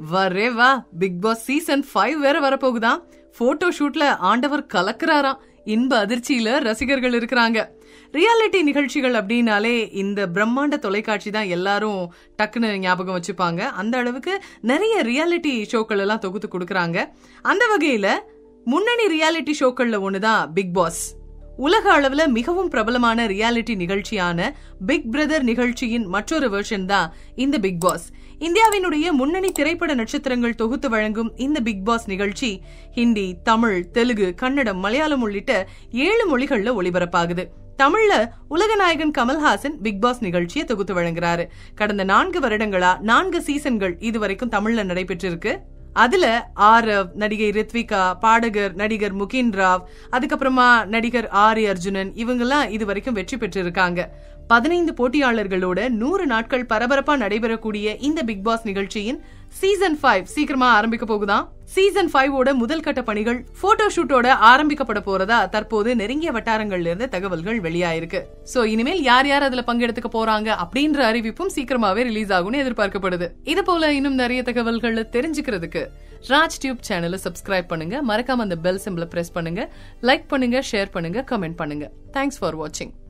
வரே வா big Boss season five வேற வரப்போகுதாம் போட்டோ ஷூட்ல ஆண்டவர் கலக்குறாராம் இன்ப அதிர்ச்சியில ரசிகர்கள் இருக்கிறாங்க ரியாலிட்டி நிகழ்ச்சிகள் அப்படின்னாலே இந்த பிரம்மாண்ட தொலைக்காட்சி தான் எல்லாரும் டக்குன்னு ஞாபகம் வச்சுப்பாங்க அந்த அளவுக்கு நிறைய ரியாலிட்டி ஷோக்கள் எல்லாம் தொகுத்து கொடுக்கறாங்க அந்த வகையில முன்னணி ரியாலிட்டி ஷோக்கள்ல ஒண்ணுதான் பிக் பாஸ் உலக அளவுல மிகவும் பிரபலமான ரியாலிட்டி நிகழ்ச்சியான பிக் பிரதர் நிகழ்ச்சியின் மற்றொரு வெர்ஷன் தான் இந்த பிக் பாஸ் இந்தியாவினுடைய முன்னணி திரைப்பட நட்சத்திரங்கள் தொகுத்து வழங்கும் இந்த பிக் பாஸ் நிகழ்ச்சி ஹிந்தி தமிழ் தெலுங்கு கன்னடம் மலையாளம் உள்ளிட்ட ஏழு மொழிகள்ல ஒளிபரப்பாகுது தமிழ்ல உலகநாயகன் கமல்ஹாசன் பிக் பாஸ் நிகழ்ச்சியை தொகுத்து வழங்குறாரு கடந்த நான்கு வருடங்களா நான்கு சீசன்கள் இதுவரைக்கும் தமிழ்ல நடைபெற்றிருக்கு அதுல ஆரவ் நடிகை ரித்விகா பாடகர் நடிகர் முகின் ராவ் அதுக்கப்புறமா நடிகர் ஆரி அர்ஜுனன் இவங்கெல்லாம் இது வரைக்கும் வெற்றி பெற்றிருக்காங்க பதினைந்து போட்டியாளர்களோட நூறு நாட்கள் பரபரப்பா நடைபெறக்கூடிய இந்த பிக் பாஸ் நிகழ்ச்சியின் சீசன் ஃபைவ் சீக்கிரமா ஆரம்பிக்க போகுதாம் சீசன் ஃபைவ் ஓட முதல் கட்ட பணிகள் போட்டோ ஷூட்டோட ஆரம்பிக்கப்பட போறதா தற்போது நெருங்கிய வட்டாரங்கள்ல இருந்து தகவல்கள் வெளியாயிருக்கு சோ இனிமேல் யார் யார் அதுல பங்கெடுத்துக்க போறாங்க அப்படின்ற அறிவிப்பும் சீக்கிரமாவே ரிலீஸ் ஆகும்னு எதிர்பார்க்கப்படுது இது போல இன்னும் நிறைய தகவல்கள் தெரிஞ்சுக்கிறதுக்கு ராஜ் டியூப் சேனலை சப்ஸ்கிரைப் பண்ணுங்க மறக்காம அந்த பெல் சிம்பிளை பிரஸ் பண்ணுங்க லைக் பண்ணுங்க ஷேர் பண்ணுங்க கமெண்ட் பண்ணுங்க தேங்க்ஸ் ஃபார் வாட்சிங்